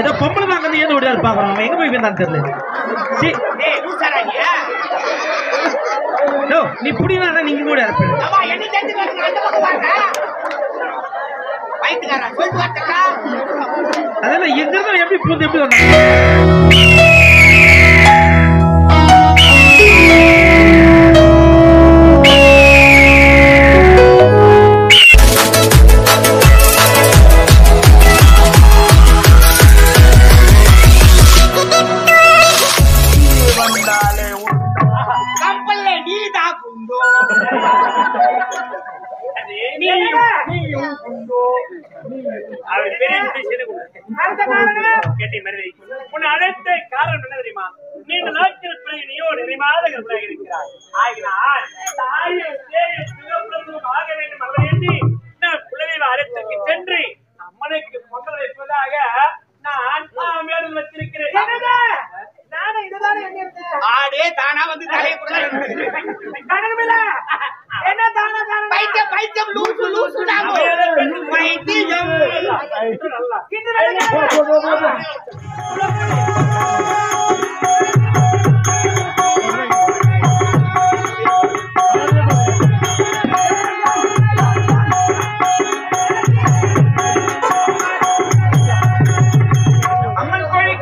ஏதோ பொம்பளை தான் வந்து ஏதோ ஓடியா பாக்குறோம் அவன் எங்க போய் வந்தான் தெரியல சீ, டேய் லூசாடா நீ டோ, நீ புடினா நீங்க கூட இருப்பீங்க அம்மா என்ன தெரிஞ்சு அந்த பக்கம் வாங்க வயிற்றுக்காரா சொல்லிட்டு வரட்டா அதெல்லாம் எங்க இருந்தா எப்படி பூந்து எப்படி வந்தாங்க கப்பல்ல நீ தான் குண்டோ அவர் பெரிய விஷயம் அடுத்த காரணம் கேட்டே மருதை உன்னை அழைத்த காரணம் என்ன தெரியுமா நீண்ட நாட்கள் பிறகு நீயோ நிறைமாத கற்பனாக இருக்கிறாய் ஆகினால் தாயும் சேயும் சுகப்பிரசவம் ஆக வேண்டும் அல்ல எண்ணி நான் குலதெய்வ அழைத்துக்கு சென்று அம்மனுக்கு பொங்கல் வைப்பதாக நான் மேலும் வச்சிருக்கிறேன் என்னது? நானும் இதுதானே எண்ணியிருந்தேன். ஆடே தானா வந்து தலையை கணக்குமில்ல என்ன தானா தானா பைத்தியம் பைத்தியம் லூசு லூசு பைத்தியம் நல்லா அம்மன் கோழி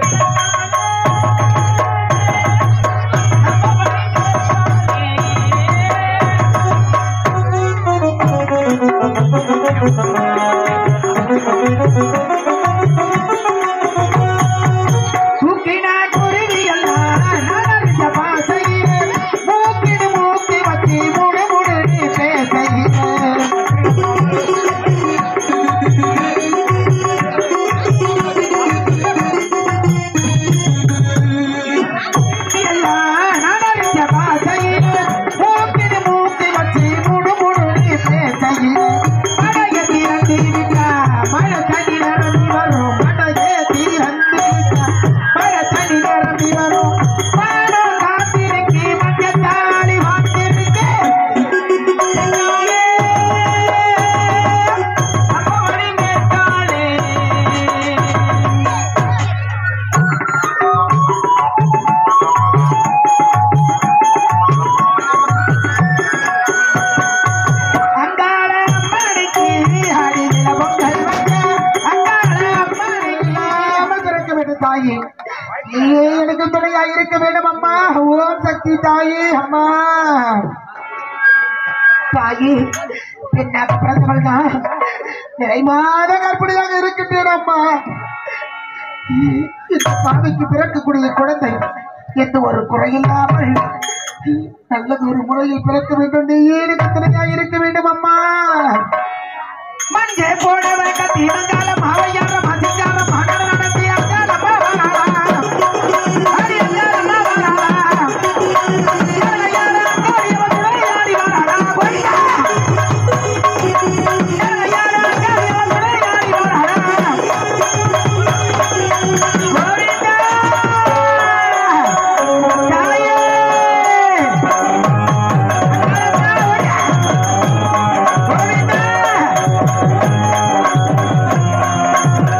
தூக்கினார் குருவியெல்லாம் நடந்த பாசையிலே மூக்கிடு மூக்கி வச்சு முடு முடுன்னு பேசையிலே எல்லாம் நடந்த பாசையிலே மூக்கிடு மூக்கி வச்சு முடு முடுன்னு பேசையிலே மழைய திறந்து விட்டா மழை தண்ணி நிரம்பி வரும் மழையே திறந்து விட்டா மழை தண்ணி நிரம்பி வரும் பாடம் காத்திருக்கி மஞ்சத்தாளி வாத்திருக்கே அம்மாடி மேற்காலே அங்காள அம்மனுக்கு அடிநில பொங்கல் வச்ச அங்காள அம்மனுக்கு அமர்ந்திருக்க வேண்டும் தாயே நீயே எனக்கு துணையா இருக்க வேண்டும் அம்மா ஓம் சக்தி தாயே அம்மா தாயே பின்ன பிரதமல் தான் நிறைமாத கற்பனையாக இருக்கின்றேன் அம்மா இந்த பாவைக்கு பிறக்கக்கூடிய குழந்தை எந்த ஒரு குறையில்லாமல் நல்லது ஒரு முறையில் பிறக்க வேண்டும் நீயே எனக்கு துணையா இருக்க வேண்டும் அம்மா மஞ்சே போடவ கத்தி மங்காலம் அவையார மசிங்கார மகன நடத்தி அங்கால அடி அங்கால யார யார அங்காரி வந்து யாரி வரடா போய்யா யார யார அங்காரி வந்து யாரி வரடா கோவிந்தா தாயே கோவிந்தா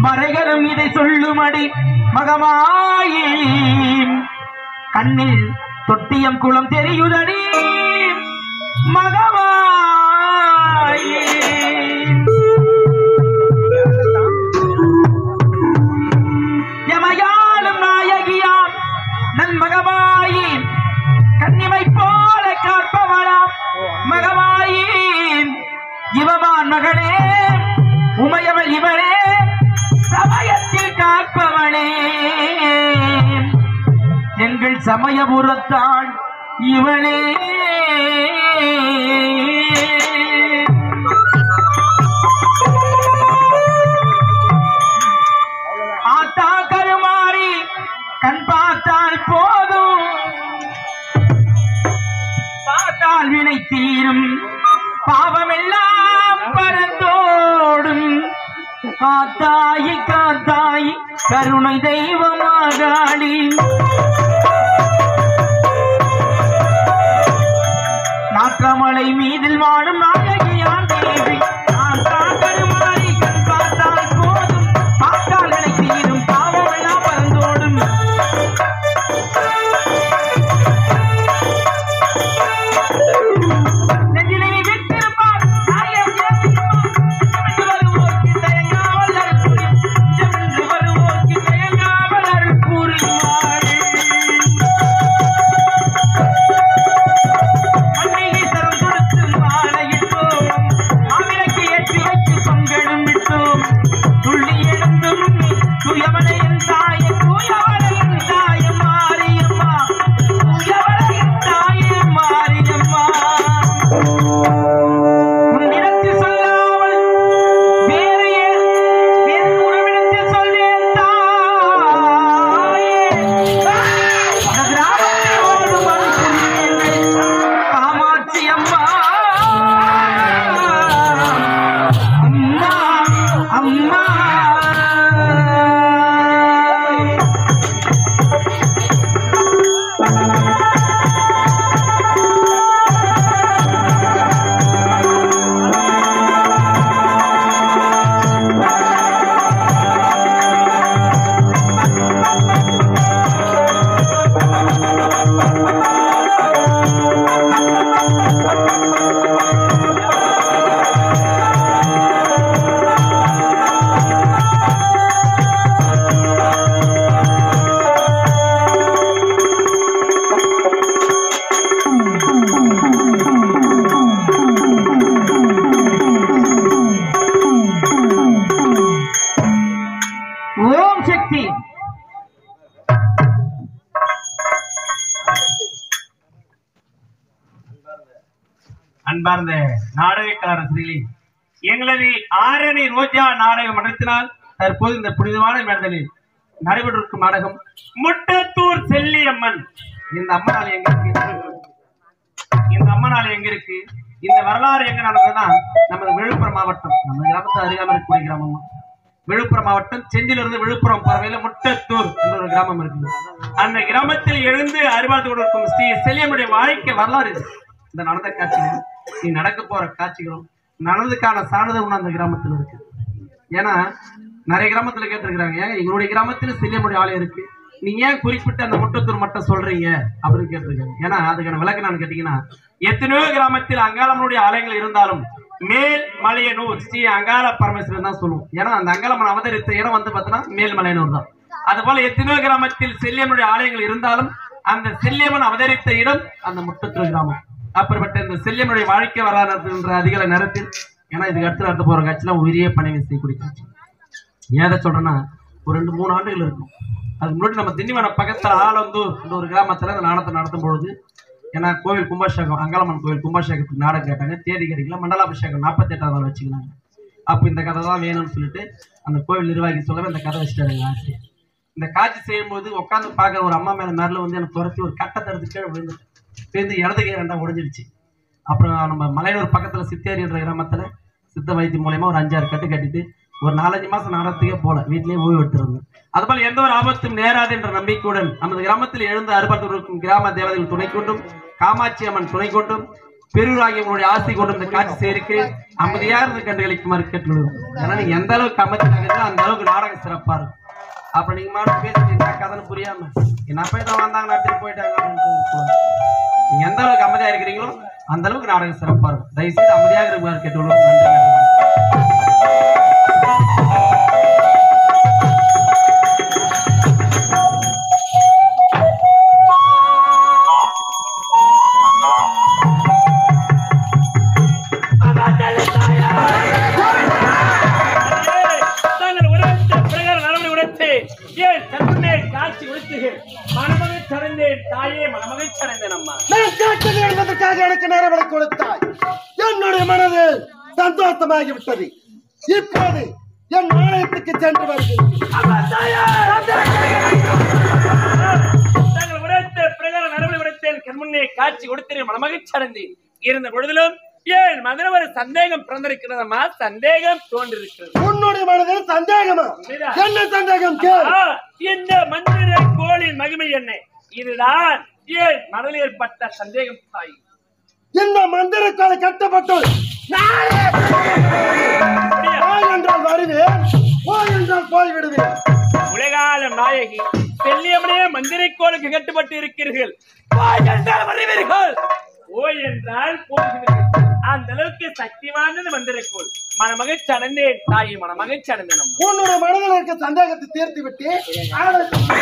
மறைகளும் இதை சொல்லுமடி மகமாயி கண்ணில் தொட்டியம் குளம் தெரியுதடி மகமாயி எமையாளும் நாயகியாம் நன்மகமாயி கன்னிமை போல காப்பவளாம் மகமாயி இவமான் மகளே உமையவள் இவளே சமயத்தில் காப்பவளே எங்கள் சமயபுரத்தாள் இவளே ஆத்தா கருமாறி கண் பார்த்தால் போதும் பார்த்தால் வினை தீரும் பாவமெல்லாம் பறந்தோடும் காத்தாயி காத்தாயி கருணை தெய்வமாகாளி நாற்றமலை மீதில் வாழும் நாயகியான் தேவி ஆத்தா கருமாறி கண் பார்த்தால் போதும் பார்த்தால் வினை தீரும் பாவமெல்லாம் பறந்தோடும் நெஞ்சிலை விட்டிருப்பார் நாயம் ஏற்றிருப்பார் சென்று வருவோர்க்கு தயங்காமல் அருள் புரியும் சென்று வருவோர்க்கு தயங்காமல் அருள் புரிவாள் மண்ணிலே சரம் கொடுத்து மாலையிட்டோம் மாவிளக்கு ஏற்றி வைத்து பொங்கலும் விட்டோம் துள்ளி எழுந்து முன்னி துயவனையின் தாய தூயவனையின் தாய மாரியம்மா தூயவனையின் தாய மாரியம்மா உன்னிடத்தில் சொல்லாமல் வேறு ஏ- வேறு உறவிடத்தில் சொல்லேன் தாயே. பல கிராமத்தில் ஓடும் அருள்புரியுங்கள். காமாட்சி அம்மா அம்மா அம்மா ஓம் சக்தி அன்பார்ந்த நாடகக்கார ஸ்ரீலி எங்களது ஆரணி ரோஜா நாடக மன்றத்தினால் தற்போது இந்த புனிதமான மேடலில் நடைபெற்றிருக்கும் நாடகம் முட்டத்தூர் செல்லியம்மன் இந்த அம்மனால் எங்க இருக்கு இந்த அம்மனால் எங்க இருக்கு இந்த வரலாறு எங்க நடந்ததுன்னா நமது விழுப்புரம் மாவட்டம் நம்ம கிராமத்து அருகாமல் இருக்கக்கூடிய கிராமம் விழுப்புரம் மாவட்டம் செந்திலிருந்து விழுப்புரம் பறவையில முட்டத்தூர் என்ற ஒரு கிராமம் இருக்குது அந்த கிராமத்தில் எழுந்து அறிவார்த்து கொண்டிருக்கும் ஸ்ரீ செல்லியம்முடைய வாழ்க்கை வரலாறு இது. இந்த நடந்த காட்சிகளும் நீ நடக்க போற காட்சிகளும் நடந்ததுக்கான சான்றிதழ் அந்த கிராமத்தில் இருக்கு ஏன்னா நிறைய கிராமத்துல கேட்டிருக்கிறாங்க ஏன் எங்களுடைய கிராமத்துல செல்லியம்முடைய ஆலயம் இருக்கு நீங்க ஏன் குறிப்பிட்ட அந்த முட்டத்தூர் மட்டும் சொல்றீங்க அப்படின்னு கேட்டிருக்காங்க ஏன்னா அதுக்கான விளக்கம் நான் கேட்டீங்கன்னா எத்தனையோ கிராமத்தில் அங்காளம்மனுடைய ஆலயங்கள் இருந்தாலும் மேல் மலையனூர் ஸ்ரீ அங்காள பரமேஸ்வரன் தான் சொல்லுவோம் ஏன்னா அந்த அங்காளம்மன் அவதரித்த இடம் வந்து பார்த்தீங்கன்னா மேல் மலையனூர் தான் அது போல எத்தனையோ கிராமத்தில் செல்லியம்மனுடைய ஆலயங்கள் இருந்தாலும் அந்த செல்லியம்மன் அவதரித்த இடம் அந்த முட்டத்தூர் கிராமம் அப்படிப்பட்ட இந்த செல்லியம்மனுடைய வாழ்க்கை வரலாறு என்ற அதிகால நேரத்தில் ஏன்னா இதுக்கு அடுத்து நடத்த போற காட்சிலாம் உயிரியே பணிவை செய்யக்கூடிய காட்சி ஏன் இதை சொல்றேன்னா ஒரு ரெண்டு மூணு ஆண்டுகள் இருக்கும் அதுக்கு முன்னாடி நம்ம திண்டிவனம் பக்கத்துல ஆலந்தூர் என்ற ஒரு கிராமத்துல இந்த நாடகத்தை நடத்தும் பொழுது ஏன்னா கோவில் கும்பாபிஷேகம் அங்காளம்மன் கோவில் கும்பாபிஷேகத்துக்கு நாடகம் கேட்டாங்க தேதி கிடைக்கல மண்டலாபிஷேகம் நாற்பத்தி எட்டாவது நாள் வச்சுக்கினாங்க அப்போ இந்த கதை தான் வேணும்னு சொல்லிட்டு அந்த கோவில் நிர்வாகி சொல்லவே இந்த கதை வச்சுட்டாரு எங்க ஆசிரியர் இந்த காட்சி செய்யும்போது உட்காந்து பார்க்குற ஒரு அம்மா மேல மேல வந்து எனக்கு துரத்தி ஒரு கட்டத்தை எடுத்து கீழே விழுந்து விழுந்து இடது கை ரெண்டா உடைஞ்சிடுச்சு அப்புறம் நம்ம மலையனூர் பக்கத்துல சித்தேரி என்ற கிராமத்துல சித்த வைத்தியம் மூலயமா ஒரு அஞ்சாறு கட்டு கட்டிட்டு ஒரு நாலஞ்சு மாசம் நாடகத்துக்கே போல வீட்டிலேயே ஓய்வு எடுத்திருந்தேன் அதுபோல் எந்த ஒரு ஆபத்தும் நேராது என்ற நம்பிக்கையுடன் நமது கிராமத்தில் எழுந்து அறுபத்து இருக்கும் கிராம தேவதைகள் துணை கொண்டும் காமாட்சி அம்மன் துணை கொண்டும் பெருவராகி உங்களுடைய ஆசை கொண்டு இந்த காட்சி செய்திருக்கிறேன் அமைதியாக இருந்து கண்டுகளிக்குமாறு கேட்டுள்ளது ஏன்னா நீங்க எந்த அளவுக்கு அமைதி நகர்ந்தோ அந்த அளவுக்கு நாடகம் சிறப்பா இருக்கும் அப்ப நீங்க மாட்டு பேசிட்டு என்ன கதைன்னு புரியாம என்ன போய் தான் வந்தாங்க நாட்டுக்கு போயிட்டாங்க அப்படின்ட்டு இருக்குவாங்க. நீங்க எந்த அளவுக்கு அமைதியா இருக்கிறீங்களோ அந்த அளவுக்கு நாடகம் சிறப்பா இருக்கும் தயவுசெய்து அமைதியாக இருக்குமாறு கேட்டுள்ளோம் நன்றி தாங்கள் உரைத்த பிரகாரம் நடவடிக்கை உரைத்து ஏன் தன்னுடைய காட்சி உரைத்துகள் மணமகை சடைந்தேன் தாயே மணமகை சடைந்தேன் அம்மா நான் கேட்டது என்பதற்காக எனக்கு நேரவலை கொடுத்தாய் என்னுடைய மனது சந்தோஷமாகி விட்டது இப்போது என் ஆலயத்துக்கு சென்று வருகிறேன் தாங்கள் உரைத்த பிரகாரம் நடவடிக்கை உரைத்தேன் கண்முன்னே காட்சி கொடுத்தேன் மணமகை சடைந்தேன் இருந்த பொழுதிலும் ஏன் மதுரை ஒரு சந்தேகம் பிறந்திருக்கிறதம்மா சந்தேகம் தோன்றிருக்கிறது உன்னுடைய மனதில் சந்தேகமா என்ன சந்தேகம் கேள் ஆ, இந்த மந்திர கோளின் மகிமை என்ன இதுதான் ஏன் மனதில் ஏற்பட்ட சந்தேகம் தாய் இந்த மந்திரக்கால கட்டப்பட்டு நானே வா என்றால் வருவேன் போ என்றால் போய்விடுவேன் உலகால நாயகி செல்லியமனே மந்திரை கோளுக்கு கட்டுப்பட்டு இருக்கிறீர்கள் போய் என்றால் வருவீர்கள் ஓய் என்றால் போகிறீர்கள் அந்த அளவுக்கு சக்திவானது மந்திரை கோள் மணமகை சடந்தேன் தாய் மணமகை சடந்தேன் அம்மா. உன்னுடைய மனதில் இருக்க சந்தேகத்தை தீர்த்து விட்டு ஆலயத்துக்கு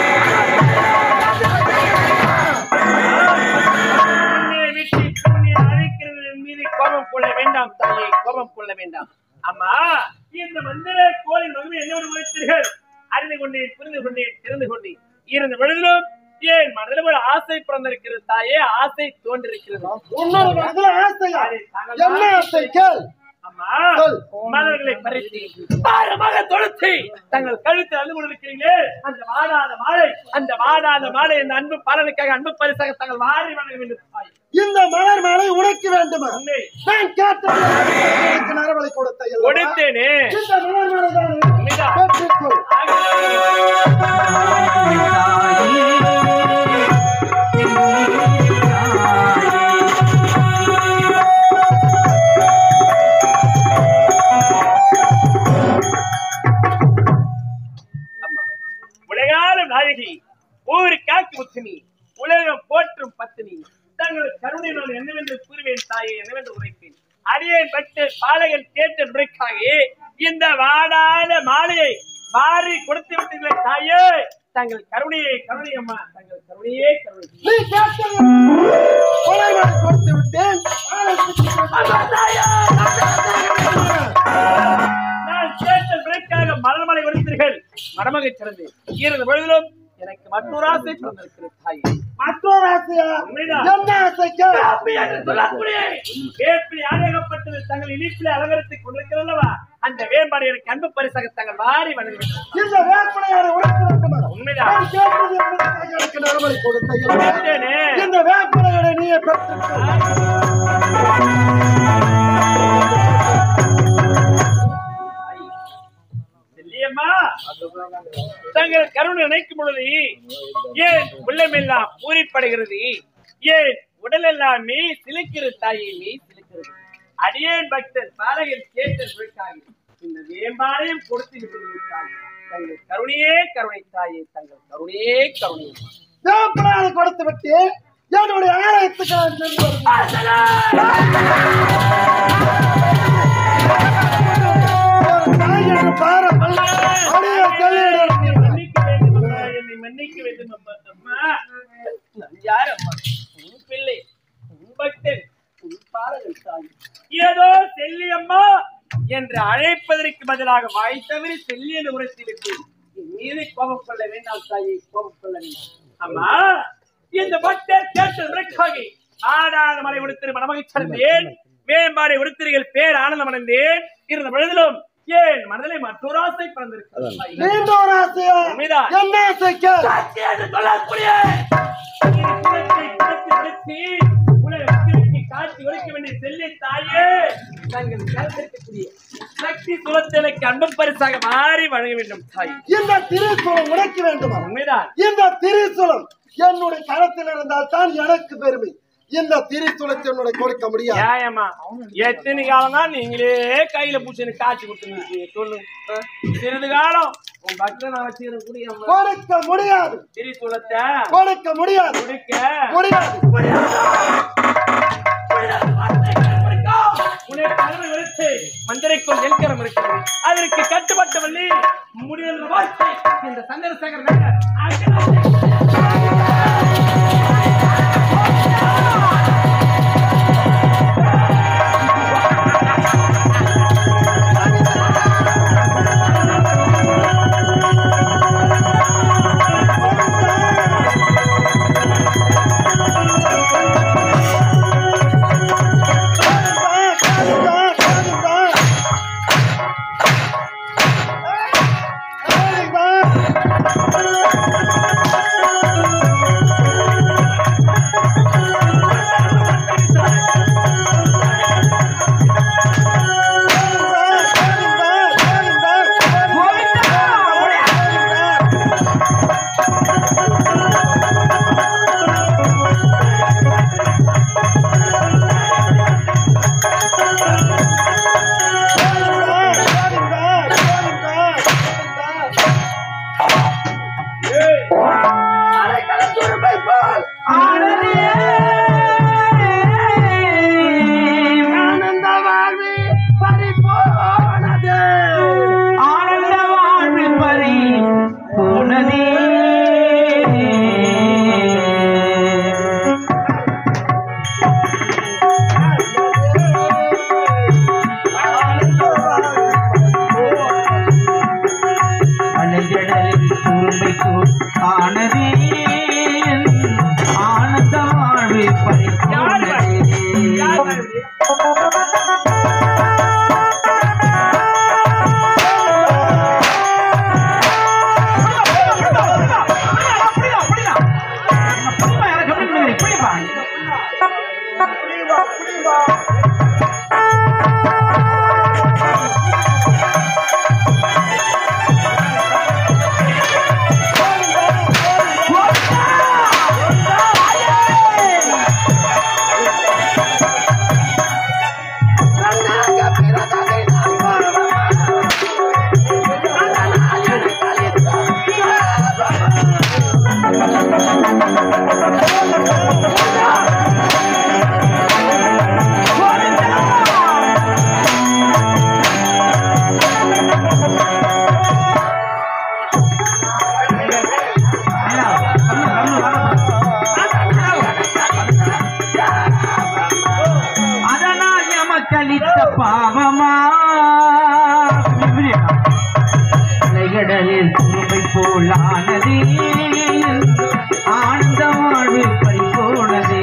உன்னை விட்டு உன்னை அழைக்கிறது என் மீது கோபம் கொள்ள வேண்டாம் தாயே கோபம் கொள்ள வேண்டாம் அம்மா இந்த மந்திர கோளின் மகிமை என்னோடு உழைத்தீர்கள் அறிந்து கொண்டேன் புரிந்து கொண்டேன் தெரிந்து கொண்டேன் இருந்த பொழுதிலும் ஏன் மனதில் ஒரு ஆசை பிறந்திருக்கிறது தாயே ஆசை தோன்றிருக்கிறது உன்னோட மனதில் ஆசையா என்ன ஆசை கேள் அம்மா சொல். மலர்களை பறித்து பாரமாக தொடுத்து தங்கள் கழுத்தில் அழுது கொண்டிருக்கிறீங்களே அந்த வாடாத மாலை அந்த வாடாத மாலை இந்த அன்பு பாலனுக்காக அன்பு பரிசாக தங்கள் வாரி வணங்க வேண்டும் தாய் இந்த மலர் மாலை உனக்கு வேண்டுமா உண்மை. நான் கேட்டது எனக்கு நரவலை கொடுத்த அல்லவா? கொடுத்தேனே இந்த மலர் மாலை தான் உண்மைதான். பெற்றுக்கொள் அம்மா. உலகாலும் நாயகி ஊரு காக்கு முத்தினி உலகம் போற்றும் பத்தினி தங்கள் கருணை நான் என்னவென்று கூறுவேன் தாயே என்னவென்று உரைப்பேன் அடியேன் பட்டு பாலகன் கேட்ட முறைக்காக இந்த வாடாத மாலையை மாறி கொடுத்து விட்டீர்களே தாயே தங்கள் கருணையை கருணை அம்மா தங்கள் கருணையே கருணை நீ கேட்டது கொலை மாலை கொடுத்து விட்டேன் ஆலயத்துக்கு சென்று நான் கேட்ட விலைக்காக மலர்மலை கொடுத்தீர்கள் மணமகை சிறந்து இருந்த பொழுதிலும் எனக்கு மற்றொரு ஆசை பிறந்திருக்கிறது தாயே மற்றொரு ஆசையா உண்மைதான். என்ன ஆசை கேள் அப்படி என்று சொல்லக்கூடிய வேப்பிலை ஆடகப்பட்டது தங்கள் இனிப்பிலே அலங்கரித்துக் கொண்டிருக்கிறல்லவா அந்த வேம்பாடு எனக்கு அன்பு பரிசாக தங்கள் வாரி வணங்குகிறேன் இந்த வேப்பனையாரை உனக்கு வேண்டுமா உண்மைதான். நான் கேட்டது என்பதற்காக எனக்கு நரவலை கொடுத்த அல்லவா? கொடுத்தேனே. இந்த வேப்பனையாரை நீயே பெற்றுக்கொள் செல்லியம்மா தங்கள் கருணை நினைக்கும் பொழுது ஏன் உள்ளமெல்லாம் பூரிப்படுகிறது ஏன் உடல் எல்லாமே சிலிக்கிறது தாயே நீ சிலிக்கிறது அடியேன் பக்தர் பாலகன் கேட்ட விழுக்காக இந்த வேம்பாளையம் கொடுத்து விட்டு தாய் தங்கள் கருணையே கருணை தாயே தங்கள் கருணையே கருணை வேப்பனையாரை கொடுத்து விட்டு என்னுடைய ஆலயத்துக்கு நான் சென்று வருகிறேன். ஒரு தாய் என்ற பாரம் அடியே சொல்லிடுறேன். மன்னிக்க வேண்டும் அம்மா, என்னை மன்னிக்க வேண்டும் அம்மா. அம்மா, நான் யார் அம்மா? உன் பிள்ளை, உன் பக்தன், உன் பாலகன் தாய். ஏதோ செல்லி அம்மா என்று அழைப்பதற்கு பதிலாக வாய் தவிர செல்லி என்று உரைத்துவிட்டு என் மீது கோபம் கொள்ள வேண்டாம் தாயை கோபம் கொள்ள வேண்டாம் அம்மா இந்த பக்தர் கேட்ட விளக்காகி ஆடாத மலை உடுத்திரு மனமகை சார்ந்தேன் வேம்பாடை உடுத்திரிகள் பேர் ஆனந்தம் அடைந்தேன் இருந்த பொழுதிலும் ஏன் மனதிலே மற்றொரு ஆசை பிறந்திருக்கிறது தாயே. நீண்ட ஒரு ஆசையா உண்மைதான். என்ன ஆசை கேள் என்று சொல்லக்கூடிய இந்த குலத்தை குலத்தை விடுத்தி உலக மக்களுக்கு காட்சி உரைக்க வேண்டிய செல்லை தாயே தங்கள் கருத்திருக்கக்கூடிய சக்தி சுலத்தனுக்கு அன்பு பரிசாக மாறி வழங்க வேண்டும் தாய் இந்த திருக்குளம் உடைக்க வேண்டுமா உண்மைதான் இந்த திரிசூலம் என்னுடைய கரத்தில் இருந்தால் தான் எனக்கு பெருமை இந்த திரிசூலத்தை உன்னுடைய கொடுக்க முடியாது ஏயம்மா எத்தனை காலம் தான் நீங்களே கையில பூச்சி எனக்கு காய்ச்சி கொடுத்துருக்கீங்க சொல்லு ஆ? சிறிது காலம் உன் பக்தன் நான் வச்சுக்கிறேன் குடியம்மா கொடுக்க முடியாது திரிசூலத்தை கொடுக்க முடியாது குடிக்க முடியாது உன்னை கருணை விருத்து மந்திரைக்குள் நெல்கரம் இருக்கிறது அதற்கு கட்டுப்பட்ட வள்ளி முடிந்த வார்த்தை இந்த சந்திரசேகர் நகர் அகிலாண்டே. ஆனந்த வாழ்வு பறி போனது ஆனந்த வாழ்வு பறி போனதே அலைகடலில் குறும்பைக்கு ஆனதே ஆனந்த வாழ்வு பறி யாரு பாரு? யாரு போனதே பாரு? அதனால் எமக்களித்த பாவமா அலைகடலில் குறும்பை போலானதே ஆனந்த வாழ்வு பறிபோனதே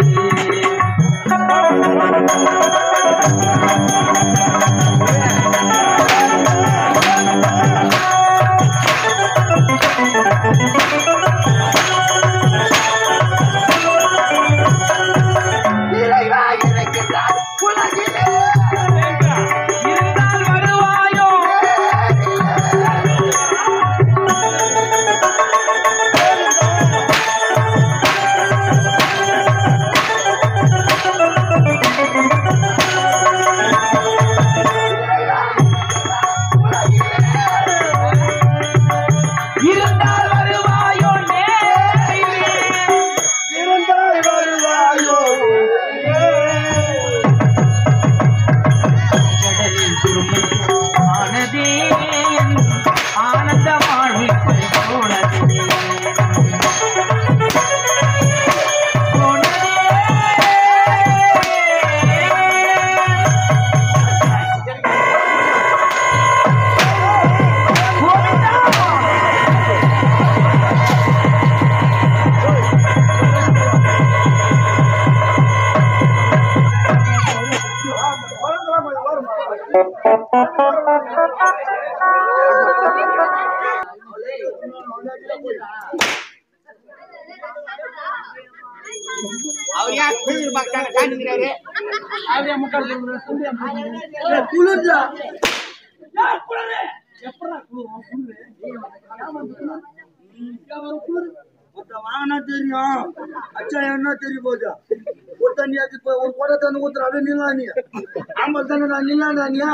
இருந்தால் வருவாயோ இருந்தால் வருவாயோ நேரிலே இருந்தாய் வருவாயோ கடலில் திருமை ஆனதே என் ஆனந்த வாழ்வு போனதே அவர் யார் குளிர் பார்க்காங்க காட்டுகிறாரு வாங்கினா தெரியும் அச்சா என்ன தெரிய போகுது ஒரு தண்ணியாக்கு இப்ப ஒரு குடை தண்ணி ஊத்துற அப்படியே நில்லா நீ ஆமா தானே நான் நில்லாண்டா நீயா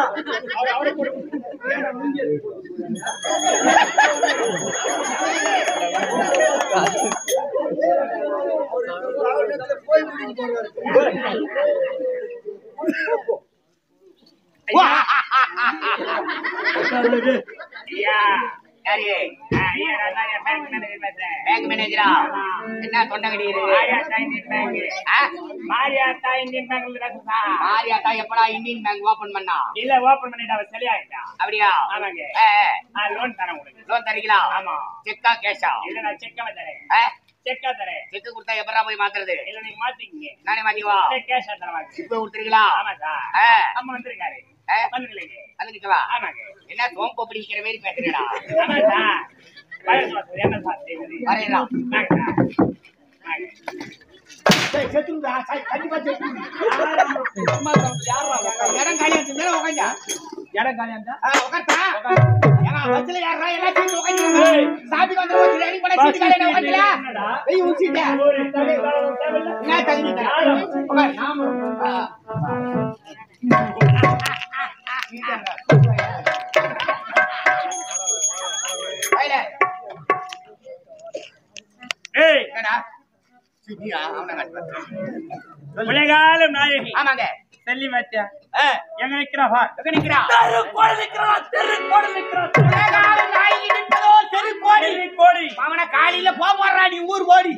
போய் முடிக்க போறாரு ஐயா யாரு ஆ, ஐயா நான் தான் என் பேங்க் மேனேஜர் பேசுறேன் பேங்க் மேனேஜரா என்ன தொண்டை Mariyatha Indian bank Mariyatha Indian பேங்க்ல பேசுறா ஆரியாத்தா எப்படா இந்தியன் பேங்க் ஓபன் பண்ணா இல்ல ஓபன் பண்ணிட்டு அவ சரியாயிட்டா அப்படியா ஆமாங்க ஏ, ஆ லோன் தரேன் உங்களுக்கு லோன் தரீங்களா ஆமா. செக்கா கேஷா இல்ல நான் செக்காவே தரேன் ஏ, செக்கா தரேன் செக்கு கொடுத்தா எப்படா போய் மாத்துறது இல்ல நீங்க மாத்திக்கங்க நானே மாத்திவா இல்ல கேஷா தரவாங்க இப்ப கொடுத்துருங்களா ஆமா சார் ஏ, அம்மா வந்திருக்காரு ஏ, வந்துருக்கீங்க வந்து நிக்கவா ஆமாங்க என்ன சோம்பு பிடிக்கிற மாதிரி பேசுறீடா ஆமா சார் வயசு வாசல் என்ன சார் செய்வது வரையலாம் வாங்க சார் வாங்க இடம் காலியாச்சு மேல உட்காந்தா இடம் காலியாந்தா உட்காந்தா ஏங்க பஸ்ல யாரா எல்லாம் சேர்ந்து உட்காந்துருங்க சாப்பி வந்து வச்சு ரெடி பண்ண சீட்டு காலையில உட்காந்துல என்னடா? வெய் ஊசிட்ட ஒரு தலை காலம் தேவையில்ல. என்ன தகுதி தர உட்கார் ஆ. கையில. ஏய் என்னடா சுத்தியா அவனை காட்டு. உலகாலம் நாயகி ஆமாங்க செல்லி மாத்தியா ஏ, எங்க நிக்கிறா பார் எங்க நிக்கிறா தெருக்கோடி நிக்கிறா தெருக்கோடி நிக்கிறா உலகால நாயகி நிற்பதோ தெருக்கோடி. தெருக்கோடி அவன காலையில போக போடுறா நீ ஊர் ஓடி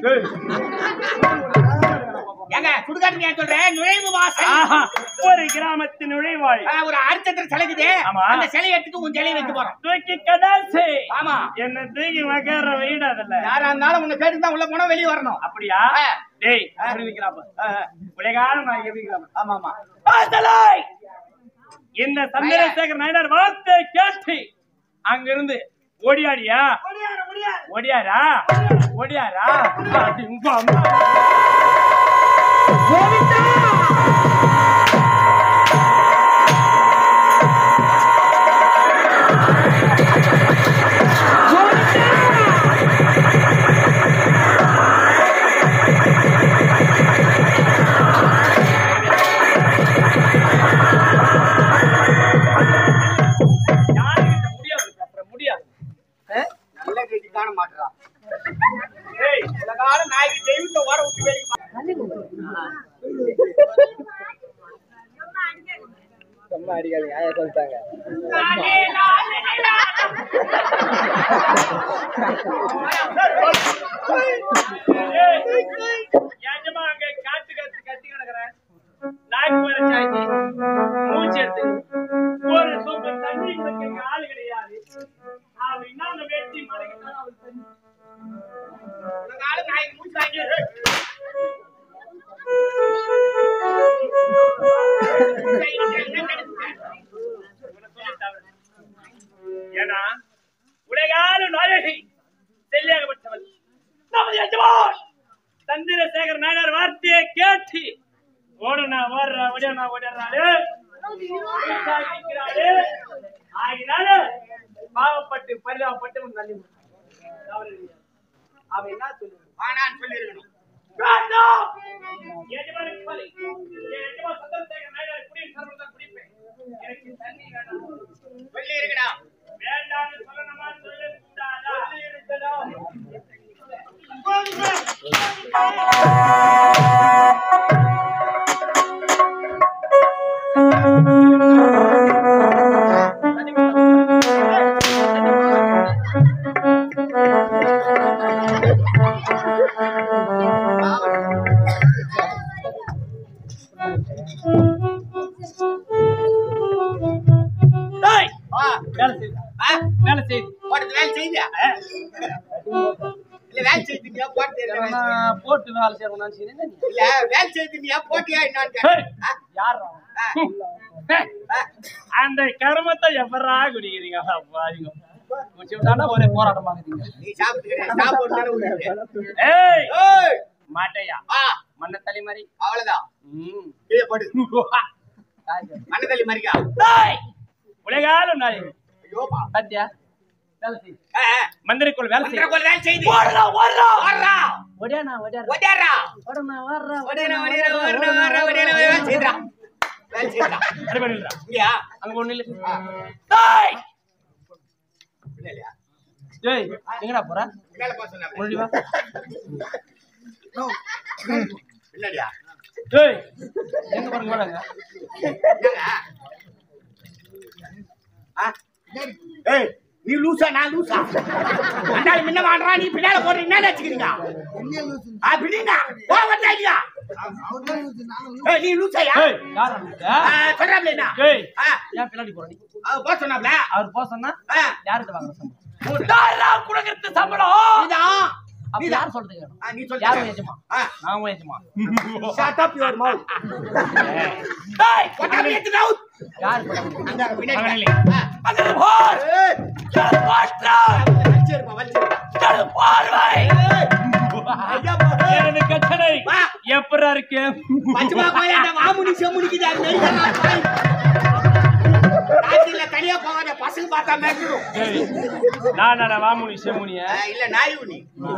ஏங்க சுடுகாட்டு ஏன் சொல்றேன் நுழைவு வாசல் ஆஹா ஒரு கிராமத்தின் நுழைவாய் ஆ, ஒரு அர்த்தத்தில் சிலைக்குது ஆமா. அந்த சிலையை எடுத்துட்டு உன் சிலையை வச்சு போறோம் தூக்கி கடாசே ஆமா என்ன தூக்கி மகர வீடு அதுல யாரா இருந்தாலும் உன்னை கேட்டு தான் உள்ள போனா வெளியே வரணும் அப்படியா ஆ. டேய் அப்படி நிக்கிறாப்ப உலகாலம் நான் எப்படி நிக்கிறாப்ப ஆமா ஆமா ஆதலாய் இந்த சந்திரசேகர் நாயனார் வார்த்தை கேட்டு அங்கிருந்து ஓடியாடியா ஓடியாரா ஓடியாரா அது உங்க அம்மா. யாருக்கிட்ட முடியாது அப்புறம் முடியாது நல்ல கேட்டு காண மாட்டா ஏய் உலகால நாய்க்கு தெய்வத்தை ஓட விட்டு வேலைக்கு பா- ஏஜமா அங்க காத்து காத்து கத்தி கிடக்குறேன் நாய்க்கு வர சாய்ச்சி மூச்சு எடுத்து ஒரு சொம்பு தண்ணி குடிக்க இங்க ஆளு கிடையாது அவன் இன்னும் வெட்டி மறைக்கிறான் அவன் தண்ணி உலகால நாய்க்கு மூச்சு வாங்கி ஏன்னா உலகால நாயகி செல்லியாகப்பட்டவள் நமது எஜமான் சந்திரசேகர் நாயனார் வார்த்தையை கேட்டு ஓடுனா ஓடுறா ஓடினா ஓடுறாரு நிற்கிறாரு ஆகினால பாவப்பட்டு பரிதாபப்பட்டு உன் தள்ளி அவன் என்ன சொல்லுவான் வானான்னு சொல்லிருக்கணும் வேண்டாம் எஜமானுக்கு பலி என் எஜமான் சந்திரசேகர் நாயனார் குடியின் சர்வதான் குடிப்பேன் எனக்கு தண்ணி வேண்டாம் சொல்லி இருக்கடா வேண்டாம்னு சொல்லணுமா சொல்லக்கூடாதா இருக்கணும் டேய், வா வேலை செய்து ஆ வேலை செய்து போடுறது வேலை செய்தியா இல்ல வேலை செய்தியா போட்டு தெரியல நான் போட்டு வேலை செய்யணும் நினைச்சீங்க இல்ல வேலை செய்தியா போட்டியா என்னன்னு கேட்டேன். ஆ, யார் ஆ, ஆ. அந்த கருமத்தை எப்படா குடிக்கிறீங்க பாருங்க குடிச்சு விட்டானா ஒரே போராட்டமா இருக்குதுங்க நீ சாப்பிட்டுக்கிறேன் சாப்பிட்டு தானே விடுறது. ஏய் ஏய், மாட்டையா ஆ, மண்ண தலை மாதிரி அவ்வளவுதான் ம். கீழே போடு மண்ணதள்ளி மறிக்கா டேய், உலகாலும் நாய் ஐயோப்பா பாத்தியா வேலை செய் ஆ, ஆ. மந்திரிக்குள் வேலை செய் மந்திரக்கோள் வேலை செய்தி ஓடுறா ஓடுறா ஓடுறா ஒடியாண்ணா ஒடியாரா ஒடியாரா ஓடண்ணா வர்றா ஒடியாரா ஒடியாரா ஒடியாரா ஒடியாரா ஒடியாரா வேலை செய்யுதுடா வேலை செய்யுதுடா அரை பண்ணிடுறா இங்கயா அங்க ஒண்ணு இல்ல டேய் இல்லையா டேய் எங்கடா போற மேல போ சொன்னா முன்னாடி வா இல்லையா டேய் எங்க பாருங்க வாடாங்க ஏய் நீ லூசா நான் லூசா அண்டால முன்ன வாடுறா நீ பின்னால போடுற என்ன நினைச்சுக்கிறீங்க ஆ பிடிங்க போ வந்தாங்க ஏய் நீ லூசாயா டேய் யாரா நீ சொல்றாப்ல என்ன டேய் ஆ ஏன் பின்னாடி போற நீ அவ போ சொன்னாப்ல அவர் போக சொன்னா ஆ யார்கிட்ட வாங்குற சம்பளம் யாரா குடுக்கறது சம்பளம் நீதான் அப்ப நீதான் யார் சொல்றதுக்கு வேணும் ஆ, நீ சொல்லு யாரும் எஜமா ஆ நான் எஜமா shut up your mouth டேய் what are you doing யார் போடுறது? அங்க பின்னாடி அங்க ஆ, அங்க போர் ஏய் வச்சிருப்பா வச்சிருப்பா பார்வை ஐயா போ எனது கச்சனை வா. எப்பரா இருக்கு பச்சமா கோயில மாமுனி செமுனிக்குது அது நெய்தலா பாய் ராத்திரில தனியா போகாத பசங்க பார்த்தா மேய்ச்சிரும் நான் வாமுனி செமுனிய இல்ல நாயுனி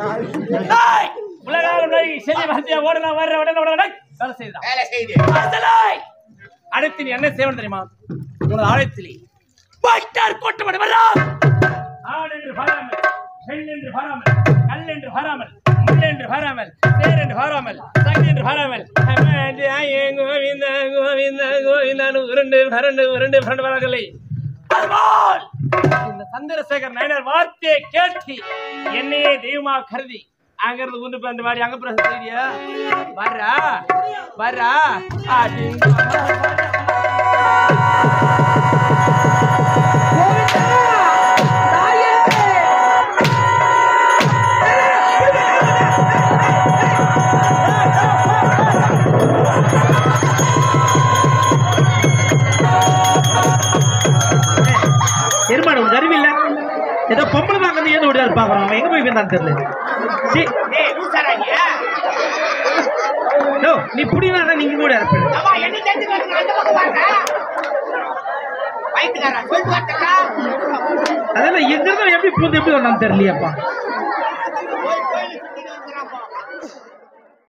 உலகாரம் நாய் செல்லி வந்தியா ஓடலாம் வர்ற உடனே உடனே வேலை செய்தான் வேலை செய்து அடுத்து நீ என்ன செய்வன் தெரியுமா உனது ஆலயத்திலே பக்தர் கூட்டமடை வரலாம் ஆடு என்று பாராமல் பெண் என்று பாராமல் கல் என்று பாராமல் முள் என்று பாராமல் தேர் என்று பாராமல் சக்தி என்று பாராமல் கோவிந்த கோவிந்த கோவிந்தான்னு உருண்டு பரண்டு உருண்டு பரண்டு வராங்கல்லை அதுபோல் இந்த சந்திரசேகர் நயனர் வார்த்தையை கேட்டு என்னையே தெய்வமா கருதி அங்கிருந்து உண்டு பண்டு வாடி அங்க பிறகு செய்தியா வர்றா வர்றா எருமாடு உனக்கு அறிவு இல்ல ஏதோ பொம்பளை தான் வந்து ஏதோ ஓடியா பாக்குறான் அவன் எங்க போய் வந்தான் தெரியல சீ, டேய் லூசாராங்க டோ, நீ புடினா நீங்க கூட இருப்பேன் அவா என்ன தெரிஞ்சு வரணும் அந்த பக்கம் வாங்க வயிற்றுக்காரா சொல்லிட்டு வரட்டா அதெல்லாம் எங்க இருந்தா எப்படி பூந்து எப்படி வந்தான்னு தெரியலையாப்பா